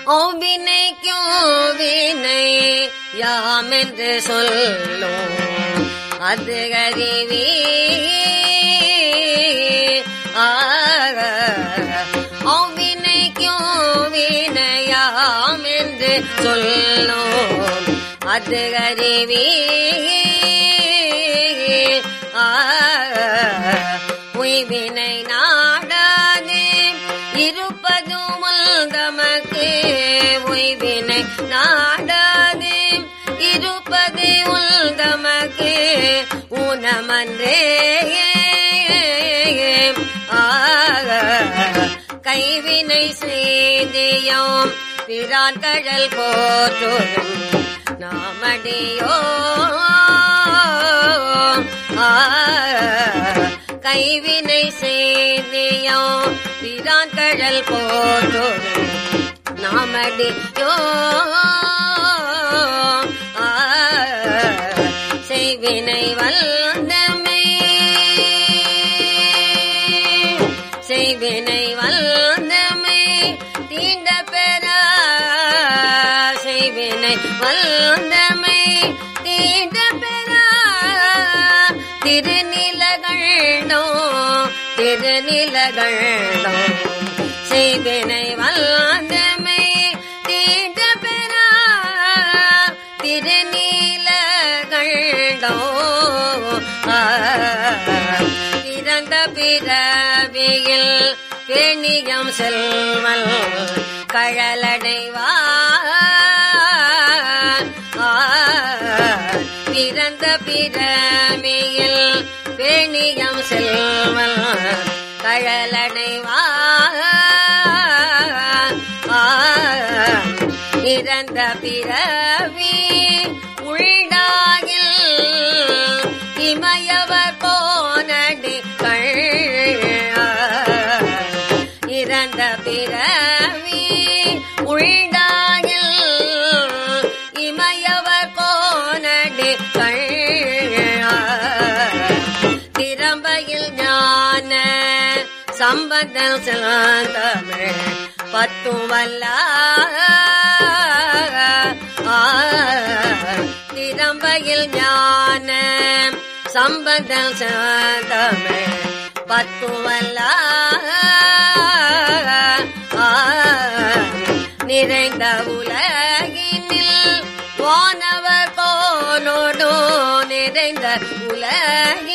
ஓவினைக்கும் வினை யாமென்று சொல்லும் அது அறிவி ஓவினைக்கும் வினையாம் என்று சொல்லும் அது அறிவி உய்வினை நாடாது இருப்பதும் தமக்கு உய்வினை நாடாது இருப்பது உள் தமக்கு ஊனமன்றே ஆக கைவினை செய்தியோம் பிரான் கடல் போற்றும் நாமடியோ ஆ கைவினை செய்தியோம் பிரான் கடல் போற்றும் நாமடியோ ஆ செய்வினை வல்லமை செய்வினை வல்லமை தீண்ட பெற செய்வினை வல்லமை தீண்ட பெற திருநிலகண்டோ திருநிலகண்டோ செய்வினை வல்லமை தீண்ட பெற திருநீலகண்டோ பிறந்த பிறவியில் பெணியம் செல்வல் கழலடைவார் பிறந்த பிறவியில் பெணியம் செல்வல் கழலடைவார் இறந்த பிறவி உள்டாகில் இமயவர் போனடி இறந்த பிறவி உள்டாகில் இமயவர் போனடி திறம்பையில் ஞான சம்பந்தம் செலாந்தமிழ் பத்தும் வல்ல திறம்பையில் ஞான சம்பந்தம் செலாந்தமிழ் பத்தும் வல்ல நிறைந்த உலகினில் போனவர் போனோடோ நிறைந்த உலகில்